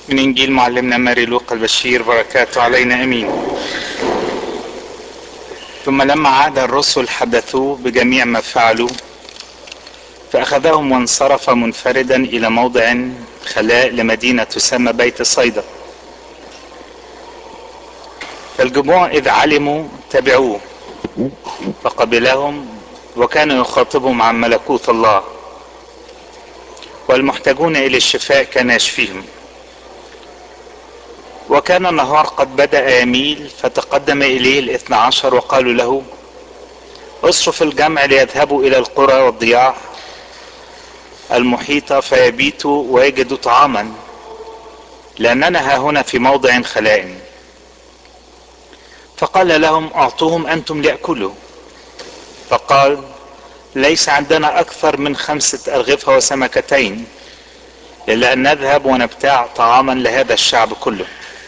من انجيل معلمنا ماري لوقا البشير بركاته علينا امين ثم لما عاد الرسل حدثوه بجميع ما فعلوا فاخذهم وانصرف منفردا الى موضع خلاء لمدينه تسمى بيت صيدا فالجموع اذ علموا تبعوه فقبلهم وكان يخاطبهم عن ملكوت الله والمحتاجون الى الشفاء كان يشفيهم وكان النهار قد بدأ يميل فتقدم إليه الاثنى عشر وقالوا له اصرف الجمع ليذهبوا إلى القرى والضياع المحيطة فيبيتوا ويجدوا طعاما لأننا ها هنا في موضع خلاء فقال لهم أعطوهم أنتم ليأكلوا فقال ليس عندنا أكثر من خمسة أرغفة وسمكتين إلا أن نذهب ونبتاع طعاما لهذا الشعب كله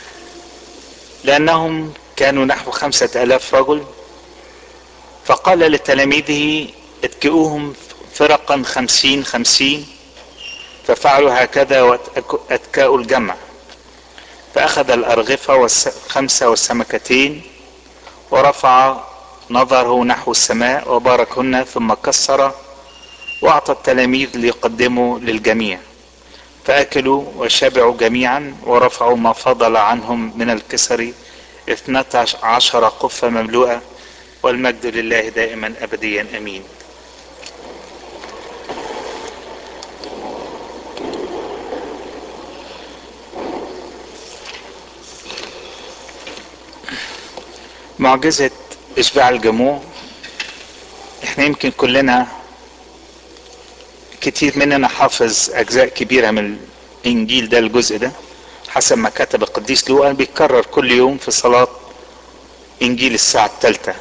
لأنهم كانوا نحو خمسة ألاف رجل فقال لتلاميذه اتكئوهم فرقا خمسين خمسين ففعلوا هكذا واتكاءوا الجمع فأخذ الأرغفة والخمسة والسمكتين ورفع نظره نحو السماء وباركهن ثم كسر وأعطى التلاميذ ليقدموا للجميع فأكلوا وشبعوا جميعا ورفعوا ما فضل عنهم من الكسر اثنتا عشر قفة مملوءة والمجد لله دائما أبديا أمين معجزة إشباع الجموع احنا يمكن كلنا كتير مننا حافظ اجزاء كبيره من الانجيل ده الجزء ده حسب ما كتب القديس لوقا بيتكرر كل يوم في صلاه انجيل الساعه الثالثه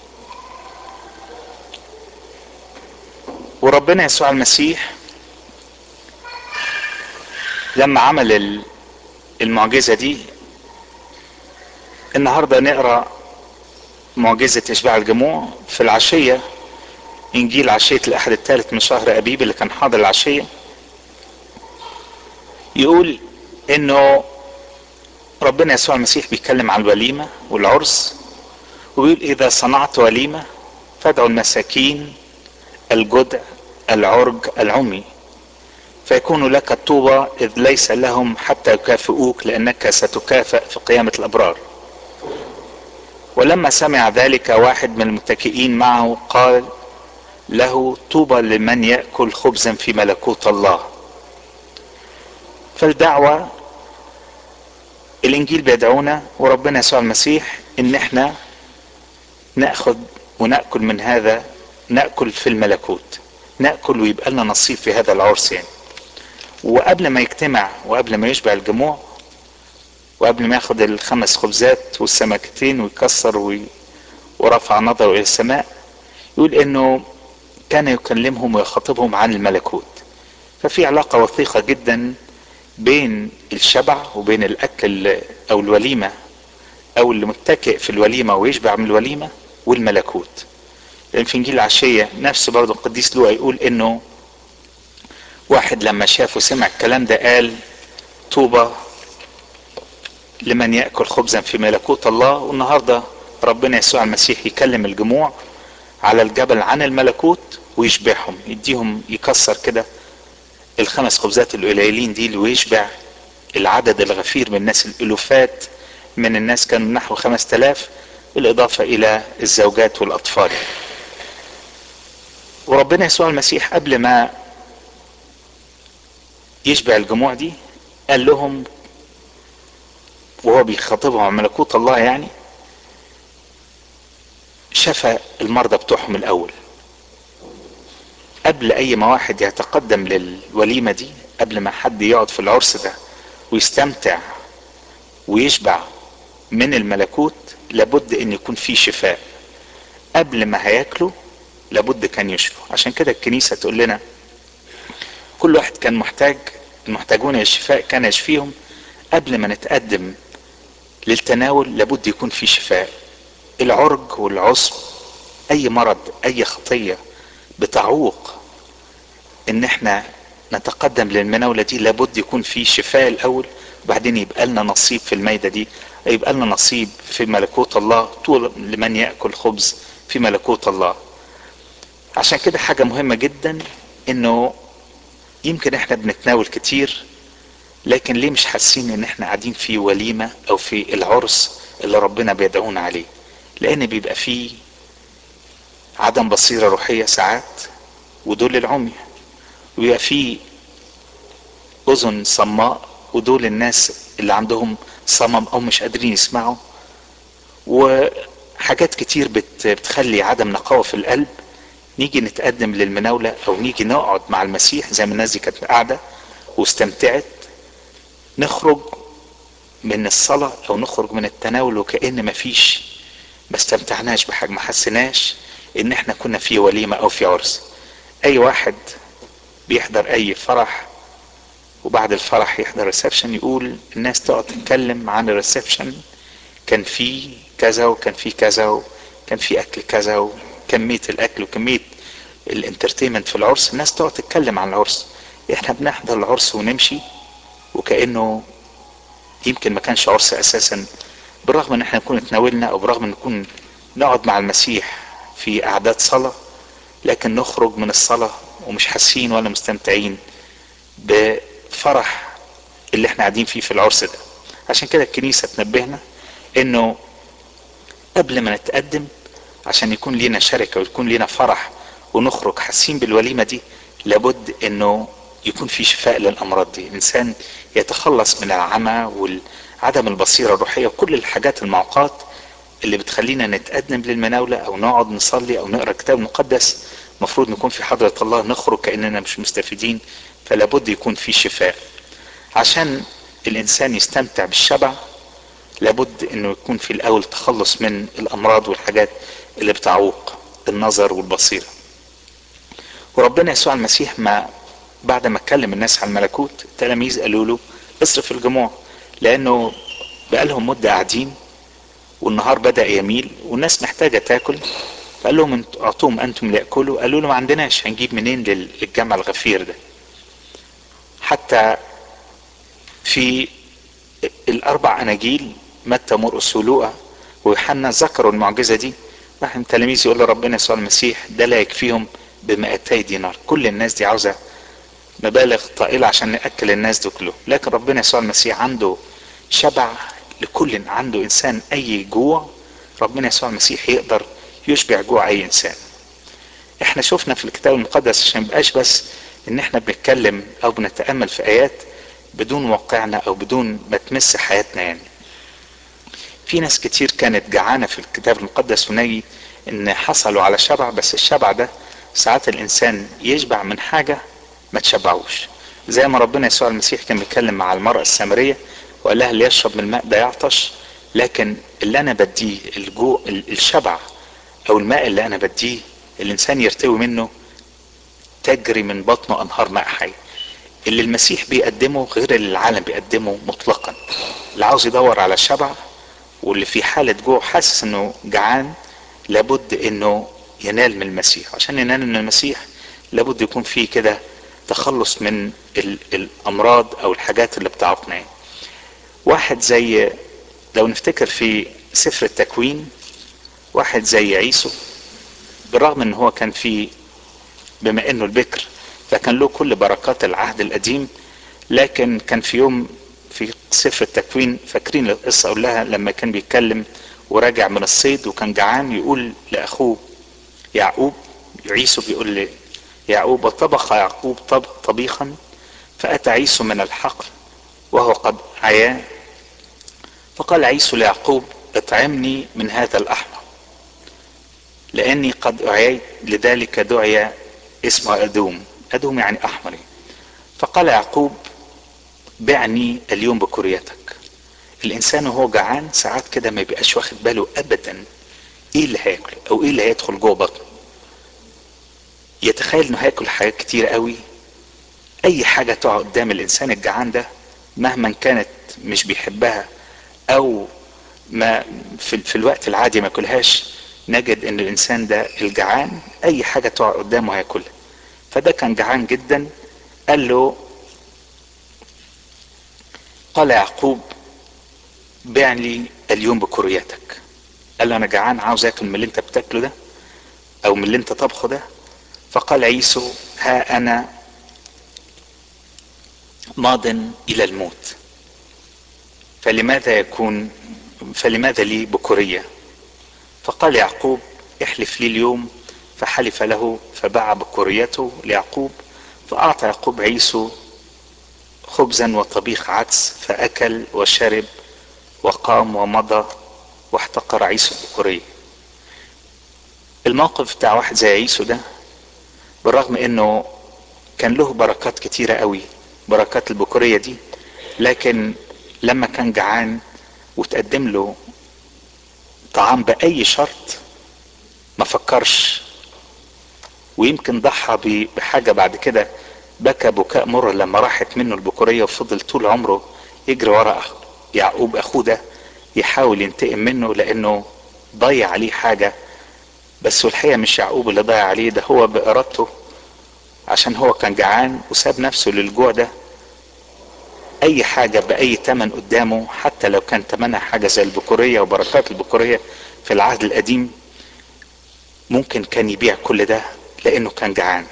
وربنا يسوع المسيح لما عمل المعجزه دي النهارده نقرا معجزه اشباع الجموع في العشيه انجيل عشية الاحد الثالث من شهر ابيب اللي كان حاضر العشية يقول انه ربنا يسوع المسيح بيتكلم عن الوليمة والعرس ويقول اذا صنعت وليمة فادعوا المساكين الجدع العرج العمي فيكون لك الطوبة إذ ليس لهم حتى يكافئوك لأنك ستكافئ في قيامة الأبرار ولما سمع ذلك واحد من المتكئين معه قال له طوبى لمن ياكل خبزا في ملكوت الله فالدعوه الانجيل بيدعونا وربنا يسوع المسيح ان احنا ناخذ وناكل من هذا ناكل في الملكوت ناكل ويبقى لنا نصيب في هذا العرس يعني وقبل ما يجتمع وقبل ما يشبع الجموع وقبل ما ياخد الخمس خبزات والسمكتين ويكسر وي ورفع نظره الى السماء يقول انه كان يكلمهم ويخاطبهم عن الملكوت ففي علاقة وثيقة جدا بين الشبع وبين الأكل أو الوليمة أو اللي متكئ في الوليمة ويشبع من الوليمة والملكوت لأن في إنجيل العشية نفس برضه القديس لوقا يقول إنه واحد لما شاف وسمع الكلام ده قال طوبى لمن يأكل خبزا في ملكوت الله والنهاردة ربنا يسوع المسيح يكلم الجموع على الجبل عن الملكوت ويشبعهم يديهم يكسر كده الخمس خبزات القليلين دي ويشبع العدد الغفير من الناس الالوفات من الناس كانوا نحو خمس تلاف بالاضافة الى الزوجات والاطفال وربنا يسوع المسيح قبل ما يشبع الجموع دي قال لهم وهو بيخاطبهم عن ملكوت الله يعني شفى المرضى بتوعهم الاول قبل اي ما واحد يتقدم للوليمه دي قبل ما حد يقعد في العرس ده ويستمتع ويشبع من الملكوت لابد ان يكون في شفاء قبل ما هياكلوا لابد كان يشفوا عشان كده الكنيسه تقول لنا كل واحد كان محتاج المحتاجون الشفاء كان يشفيهم قبل ما نتقدم للتناول لابد يكون في شفاء العرج والعسر اي مرض اي خطيه بتعوق ان احنا نتقدم للمناولة دي لابد يكون في شفاء الاول وبعدين يبقى لنا نصيب في المايدة دي يبقى لنا نصيب في ملكوت الله طول لمن يأكل خبز في ملكوت الله عشان كده حاجة مهمة جدا انه يمكن احنا بنتناول كتير لكن ليه مش حاسين ان احنا قاعدين في وليمة او في العرس اللي ربنا بيدعونا عليه لان بيبقى فيه عدم بصيرة روحية ساعات ودول العمي ويبقى فيه اذن صماء ودول الناس اللي عندهم صمم او مش قادرين يسمعوا وحاجات كتير بت بتخلي عدم نقاوة في القلب نيجي نتقدم للمناولة او نيجي نقعد مع المسيح زي ما الناس دي كانت قاعدة واستمتعت نخرج من الصلاة او نخرج من التناول وكأن مفيش ما استمتعناش بحاجة ما حسناش ان احنا كنا في وليمة او في عرس اي واحد بيحضر اي فرح وبعد الفرح يحضر ريسبشن يقول الناس تقعد تتكلم عن الريسبشن كان في كذا وكان في كذا وكان في اكل كذا وكمية الاكل وكمية الانترتينمنت في العرس الناس تقعد تتكلم عن العرس احنا بنحضر العرس ونمشي وكأنه يمكن ما كانش عرس اساسا بالرغم ان احنا نكون اتناولنا او بالرغم ان نكون نقعد مع المسيح في اعداد صلاة لكن نخرج من الصلاة ومش حاسين ولا مستمتعين بفرح اللي احنا قاعدين فيه في العرس ده عشان كده الكنيسة تنبهنا انه قبل ما نتقدم عشان يكون لينا شركة ويكون لينا فرح ونخرج حاسين بالوليمة دي لابد انه يكون في شفاء للامراض دي الانسان يتخلص من العمى وعدم البصيرة الروحية وكل الحاجات المعوقات اللي بتخلينا نتقدم للمناولة او نقعد نصلي او نقرا كتاب مقدس المفروض نكون في حضرة الله نخرج كأننا مش مستفيدين فلا بد يكون في شفاء عشان الانسان يستمتع بالشبع لابد انه يكون في الاول تخلص من الامراض والحاجات اللي بتعوق النظر والبصيرة وربنا يسوع المسيح ما بعد ما اتكلم الناس عن الملكوت التلاميذ قالوا له اصرف الجموع لانه بقالهم مدة قاعدين والنهار بدأ يميل والناس محتاجة تاكل فقال لهم اعطوهم انتم ليأكلوا قالوا له ما عندناش هنجيب منين للجمع الغفير ده حتى في الاربع اناجيل متى مرقس ولوقا ويوحنا ذكروا المعجزة دي راح التلاميذ يقول لربنا يسوع المسيح ده لا يكفيهم بمئتي دينار كل الناس دي عاوزة مبالغ طائلة عشان نأكل الناس دول كلهم لكن ربنا يسوع المسيح عنده شبع لكل عنده انسان اي جوع ربنا يسوع المسيح يقدر يشبع جوع اي انسان احنا شفنا في الكتاب المقدس عشان مبقاش بس ان احنا بنتكلم او بنتأمل في ايات بدون واقعنا او بدون ما تمس حياتنا يعني في ناس كتير كانت جعانة في الكتاب المقدس ونجي ان حصلوا على شبع بس الشبع ده ساعات الانسان يشبع من حاجة ما تشبعوش زي ما ربنا يسوع المسيح كان بيتكلم مع المرأة السامرية وقال لها اللي يشرب من الماء ده يعطش لكن اللي انا بديه الجوع الشبع او الماء اللي انا بديه الانسان يرتوي منه تجري من بطنه انهار ماء حي اللي المسيح بيقدمه غير اللي العالم بيقدمه مطلقا اللي عاوز يدور على الشبع واللي في حالة جوع حاسس انه جعان لابد انه ينال من المسيح عشان ينال من المسيح لابد يكون فيه كده تخلص من الامراض او الحاجات اللي بتعوقنا يعني. واحد زي لو نفتكر في سفر التكوين واحد زي عيسو بالرغم ان هو كان في بما انه البكر فكان له كل بركات العهد القديم لكن كان في يوم في سفر التكوين فاكرين القصة اقول لها لما كان بيتكلم وراجع من الصيد وكان جعان يقول لاخوه يعقوب عيسو بيقول لي يعقوب وطبخ يعقوب طبيخا فاتى عيسو من الحقل وهو قد عيا فقال عيسو ليعقوب اطعمني من هذا الاحمر لاني قد اعيت لذلك دعي اسمه ادوم ادوم يعني احمر فقال يعقوب بعني اليوم بكريتك الانسان وهو جعان ساعات كده ما بيبقاش واخد باله ابدا ايه اللي هياكل او ايه اللي هيدخل جوه بطنه يتخيل انه هياكل حاجات كتير قوي اي حاجة تقع قدام الانسان الجعان ده مهما كانت مش بيحبها او ما في, في الوقت العادي ما كلهاش نجد ان الانسان ده الجعان اي حاجة تقع قدامه هياكلها فده كان جعان جدا قال له قال يعقوب بيع لي اليوم بكرياتك قال له انا جعان عاوز اكل من اللي انت بتاكله ده او من اللي انت طبخه ده فقال عيسو ها انا ماض الى الموت فلماذا يكون فلماذا لي بكورية فقال يعقوب احلف لي اليوم فحلف له فباع بكوريته ليعقوب فأعطى يعقوب عيسو خبزا وطبيخ عدس فأكل وشرب وقام ومضى واحتقر عيسو البكورية الموقف بتاع واحد زي عيسو ده بالرغم انه كان له بركات كتيرة قوي بركات البكورية دي لكن لما كان جعان وتقدم له طعام بأي شرط ما فكرش ويمكن ضحى بحاجة بعد كده بكى بكاء مر لما راحت منه البكورية وفضل طول عمره يجري ورا يعقوب أخوه ده يحاول ينتقم منه لأنه ضيع عليه حاجة بس والحقيقة مش يعقوب اللي ضيع عليه ده هو بإرادته عشان هو كان جعان وساب نفسه للجوع ده اي حاجة باي تمن قدامه حتى لو كان تمنها حاجة زي البكورية وبركات البكورية في العهد القديم ممكن كان يبيع كل ده لانه كان جعان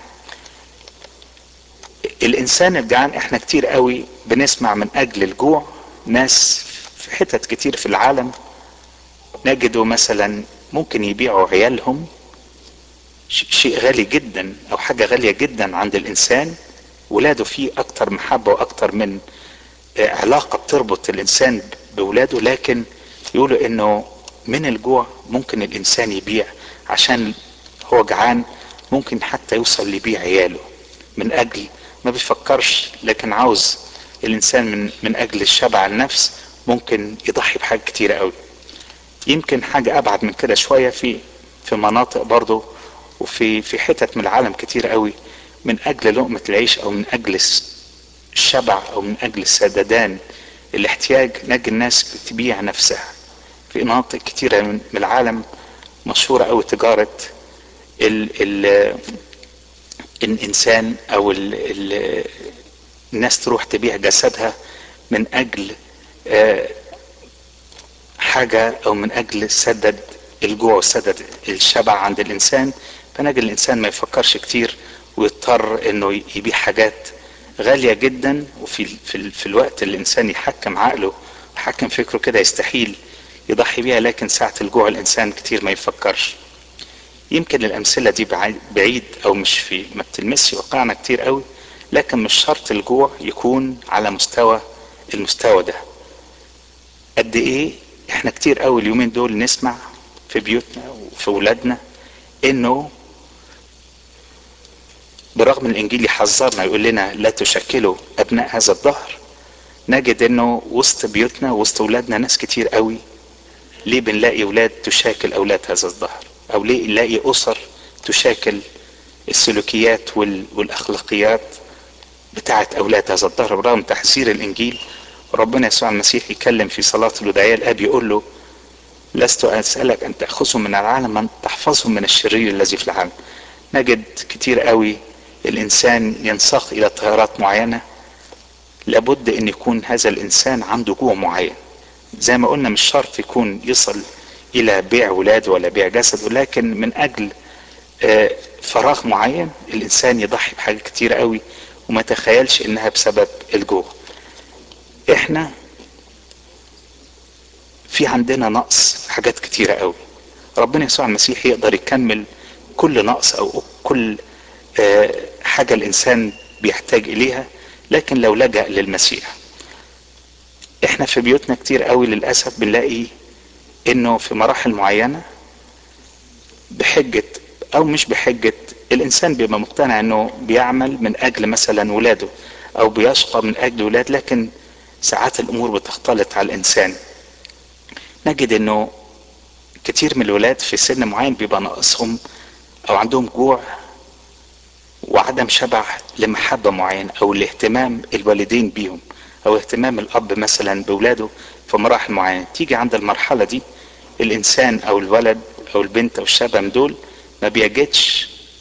الانسان الجعان احنا كتير قوي بنسمع من اجل الجوع ناس في حتت كتير في العالم نجدوا مثلا ممكن يبيعوا عيالهم شيء غالي جدا او حاجة غالية جدا عند الانسان ولاده فيه اكتر محبة واكتر من علاقة بتربط الانسان بولاده لكن يقولوا انه من الجوع ممكن الانسان يبيع عشان هو جعان ممكن حتى يوصل لبيع عياله من اجل ما بيفكرش لكن عاوز الانسان من من اجل الشبع النفس ممكن يضحي بحاجة كتيرة قوي يمكن حاجة ابعد من كده شوية في في مناطق برضه وفي في حتت من العالم كتير قوي من اجل لقمة العيش او من اجل الشبع او من اجل السددان الاحتياج نجي الناس بتبيع نفسها في مناطق كتيرة من العالم مشهورة او تجارة ال ال الانسان او ال ال الناس تروح تبيع جسدها من اجل حاجة او من اجل سدد الجوع وسدد الشبع عند الانسان فنجد الانسان ما يفكرش كتير ويضطر انه يبيع حاجات غالية جدا وفي في, في الوقت اللي الانسان يحكم عقله يحكم فكره كده يستحيل يضحي بيها لكن ساعة الجوع الانسان كتير ما يفكرش يمكن الامثلة دي بعيد او مش في ما بتلمسش واقعنا كتير قوي لكن مش شرط الجوع يكون على مستوى المستوى ده قد ايه احنا كتير قوي اليومين دول نسمع في بيوتنا وفي ولادنا انه برغم الانجيل يحذرنا يقول لنا لا تشكلوا ابناء هذا الظهر نجد انه وسط بيوتنا وسط اولادنا ناس كتير قوي ليه بنلاقي اولاد تشاكل اولاد هذا الظهر او ليه نلاقي اسر تشاكل السلوكيات والاخلاقيات بتاعت اولاد هذا الظهر برغم تحذير الانجيل ربنا يسوع المسيح يكلم في صلاة الوداعية الاب يقول له لست اسألك ان تأخذهم من العالم من تحفظهم من الشرير الذي في العالم نجد كتير قوي الانسان ينساق الى تيارات معينة لابد ان يكون هذا الانسان عنده جوع معين زي ما قلنا مش شرط يكون يصل الى بيع ولاده ولا بيع جسده لكن من اجل فراغ معين الانسان يضحي بحاجات كتير قوي وما تخيلش انها بسبب الجوع احنا في عندنا نقص في حاجات كتيرة قوي ربنا يسوع المسيح يقدر يكمل كل نقص او كل حاجة الانسان بيحتاج اليها لكن لو لجأ للمسيح احنا في بيوتنا كتير قوي للأسف بنلاقي انه في مراحل معينة بحجة او مش بحجة الانسان بيبقى مقتنع انه بيعمل من اجل مثلا ولاده او بيشقى من اجل ولاد لكن ساعات الامور بتختلط على الانسان نجد انه كتير من الولاد في سن معين بيبقى ناقصهم او عندهم جوع وعدم شبع لمحبة معينة او لاهتمام الوالدين بيهم او اهتمام الاب مثلا بولاده في مراحل معينة تيجي عند المرحلة دي الانسان او الولد او البنت او الشاب من دول ما بيجدش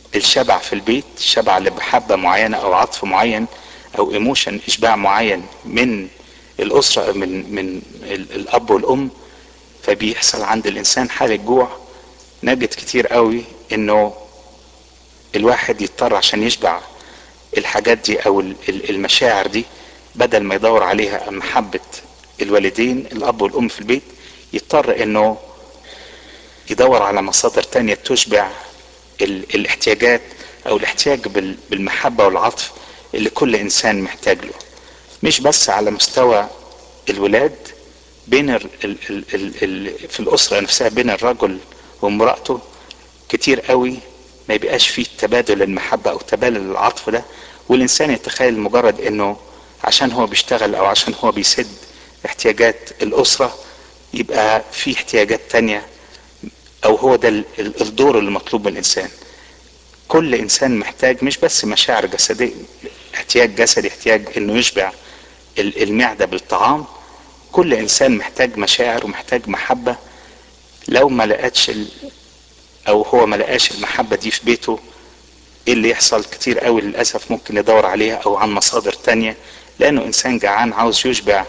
الشبع في البيت الشبع لمحبة معينة او عطف معين او ايموشن اشباع معين من الاسرة من من الاب والام فبيحصل عند الانسان حالة جوع نجد كتير قوي انه الواحد يضطر عشان يشبع الحاجات دي او المشاعر دي بدل ما يدور عليها محبة الوالدين الاب والام في البيت يضطر انه يدور على مصادر تانية تشبع الاحتياجات او الاحتياج بالمحبة والعطف اللي كل انسان محتاج له مش بس على مستوى الولاد بين ال ال ال ال ال في الاسرة نفسها بين الرجل وامرأته كتير قوي ما يبقاش فيه تبادل المحبة او تبادل العطف ده والانسان يتخيل مجرد انه عشان هو بيشتغل او عشان هو بيسد احتياجات الاسرة يبقى في احتياجات تانية او هو ده الدور اللي مطلوب من الانسان كل انسان محتاج مش بس مشاعر جسدية احتياج جسدي احتياج انه يشبع المعدة بالطعام كل انسان محتاج مشاعر ومحتاج محبة لو ما لقتش ال... او هو ما لقاش المحبة دي في بيته ايه اللي يحصل كتير قوي للأسف ممكن يدور عليها او عن مصادر تانية لانه انسان جعان عاوز يشبع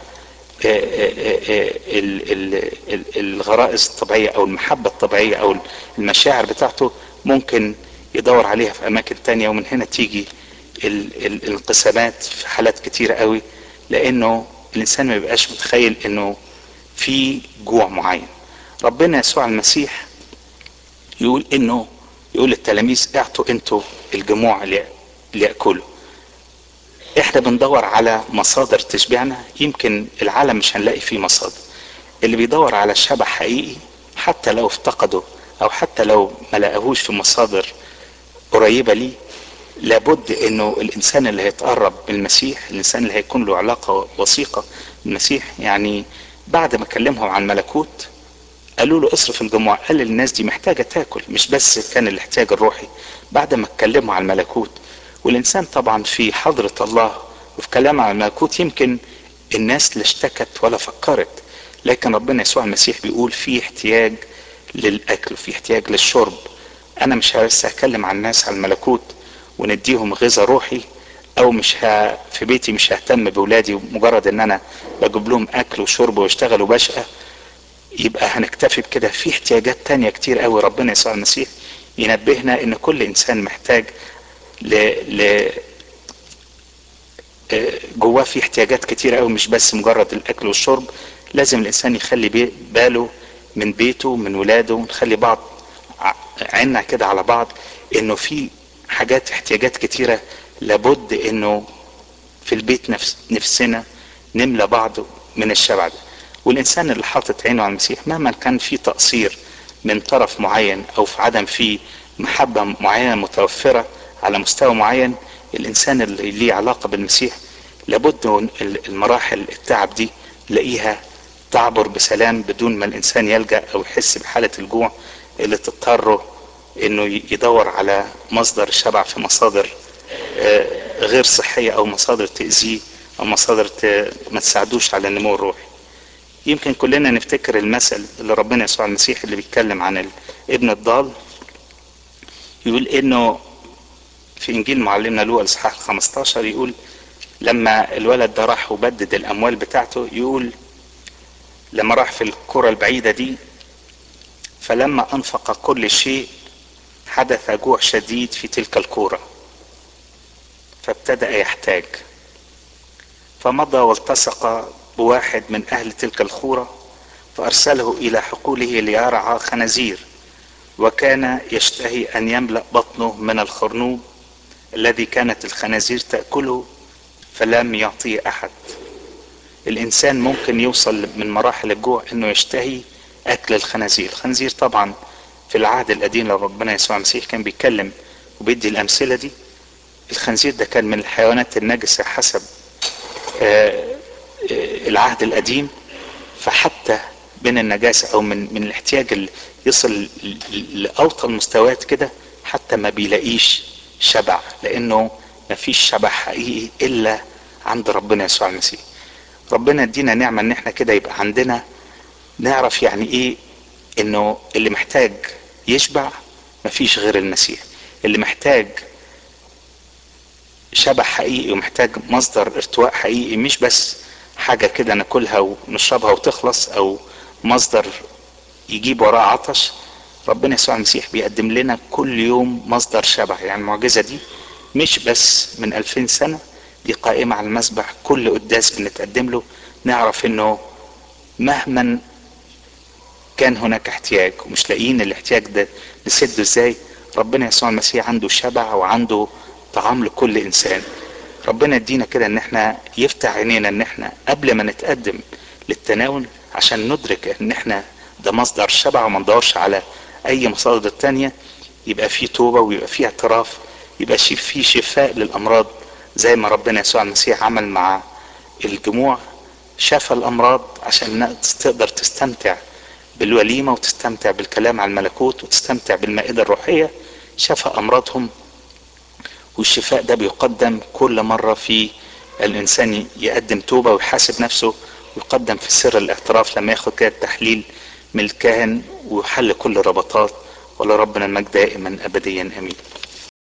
الغرائز الطبيعية او المحبة الطبيعية او المشاعر بتاعته ممكن يدور عليها في اماكن تانية ومن هنا تيجي الانقسامات في حالات كتيرة قوي لانه الانسان ما بيبقاش متخيل انه في جوع معين ربنا يسوع المسيح يقول انه يقول للتلاميذ اعطوا انتوا الجموع ليأكلوا احنا بندور على مصادر تشبعنا يمكن العالم مش هنلاقي فيه مصادر اللي بيدور على شبع حقيقي حتى لو افتقده او حتى لو ما لقاهوش في مصادر قريبة ليه لابد انه الانسان اللي هيتقرب من المسيح الانسان اللي هيكون له علاقة وثيقة بالمسيح يعني بعد ما كلمهم عن ملكوت قالوا له اصرف الجموع قال للناس دي محتاجة تاكل مش بس كان الاحتياج الروحي بعد ما اتكلموا عن الملكوت والانسان طبعا في حضرة الله وفي كلام عن الملكوت يمكن الناس لا اشتكت ولا فكرت لكن ربنا يسوع المسيح بيقول في احتياج للاكل في احتياج للشرب انا مش بس هكلم عن الناس عن الملكوت ونديهم غذاء روحي او مش ه... في بيتي مش ههتم بولادي مجرد ان انا بجيب لهم اكل وشرب واشتغل وبشقى يبقى هنكتفي بكده في احتياجات تانية كتير قوي ربنا يسوع المسيح ينبهنا ان كل انسان محتاج ل... ل... جواه في احتياجات كتير قوي مش بس مجرد الاكل والشرب لازم الانسان يخلي بي... باله من بيته من ولاده نخلي بعض عنا كده على بعض انه في حاجات احتياجات كتيرة لابد انه في البيت نفس نفسنا نملى بعض من الشبع ده والانسان اللي حاطط عينه على المسيح مهما كان في تقصير من طرف معين او في عدم في محبة معينة متوفرة على مستوى معين الانسان اللي ليه علاقة بالمسيح لابد المراحل التعب دي تلاقيها تعبر بسلام بدون ما الانسان يلجأ او يحس بحالة الجوع اللي تضطره انه يدور على مصدر الشبع في مصادر غير صحية او مصادر تأذيه او مصادر ما تساعدوش على النمو الروحي يمكن كلنا نفتكر المثل اللي ربنا يسوع المسيح اللي بيتكلم عن ابن الضال يقول انه في انجيل معلمنا لوقا الاصحاح 15 يقول لما الولد ده راح وبدد الاموال بتاعته يقول لما راح في الكرة البعيدة دي فلما انفق كل شيء حدث جوع شديد في تلك الكورة فابتدأ يحتاج فمضى والتصق بواحد من أهل تلك الخورة فأرسله إلى حقوله ليرعى خنازير وكان يشتهي أن يملأ بطنه من الخرنوب الذي كانت الخنازير تأكله فلم يعطيه أحد الإنسان ممكن يوصل من مراحل الجوع أنه يشتهي أكل الخنازير الخنزير طبعا في العهد القديم لو ربنا يسوع المسيح كان بيتكلم وبيدي الأمثلة دي الخنزير ده كان من الحيوانات النجسة حسب العهد القديم فحتى من النجاسة أو من من الاحتياج اللي يصل لأوطى المستويات كده حتى ما بيلاقيش شبع لأنه ما فيش شبع حقيقي إلا عند ربنا يسوع المسيح ربنا يدينا نعمة إن احنا كده يبقى عندنا نعرف يعني إيه إنه اللي محتاج يشبع مفيش غير المسيح اللي محتاج شبع حقيقي ومحتاج مصدر ارتواء حقيقي مش بس حاجة كده ناكلها ونشربها وتخلص او مصدر يجيب وراه عطش ربنا يسوع المسيح بيقدم لنا كل يوم مصدر شبع يعني المعجزة دي مش بس من ألفين سنة دي قائمة على المسبح كل قداس بنتقدم له نعرف انه مهما كان هناك احتياج ومش لاقيين الاحتياج ده نسده ازاي ربنا يسوع المسيح عنده شبع وعنده طعام لكل انسان ربنا يدينا كده ان احنا يفتح عينينا ان احنا قبل ما نتقدم للتناول عشان ندرك ان احنا ده مصدر شبع وما ندورش على اي مصادر تانية يبقى في توبة ويبقى في اعتراف يبقى في شفاء للامراض زي ما ربنا يسوع المسيح عمل مع الجموع شفى الامراض عشان الناس تقدر تستمتع بالوليمة وتستمتع بالكلام عن الملكوت وتستمتع بالمائدة الروحية شفى امراضهم والشفاء ده بيقدم كل مرة في الانسان يقدم توبة ويحاسب نفسه ويقدم في سر الاعتراف لما ياخد كده التحليل من الكاهن ويحل كل الربطات ولربنا المجد دائما ابديا امين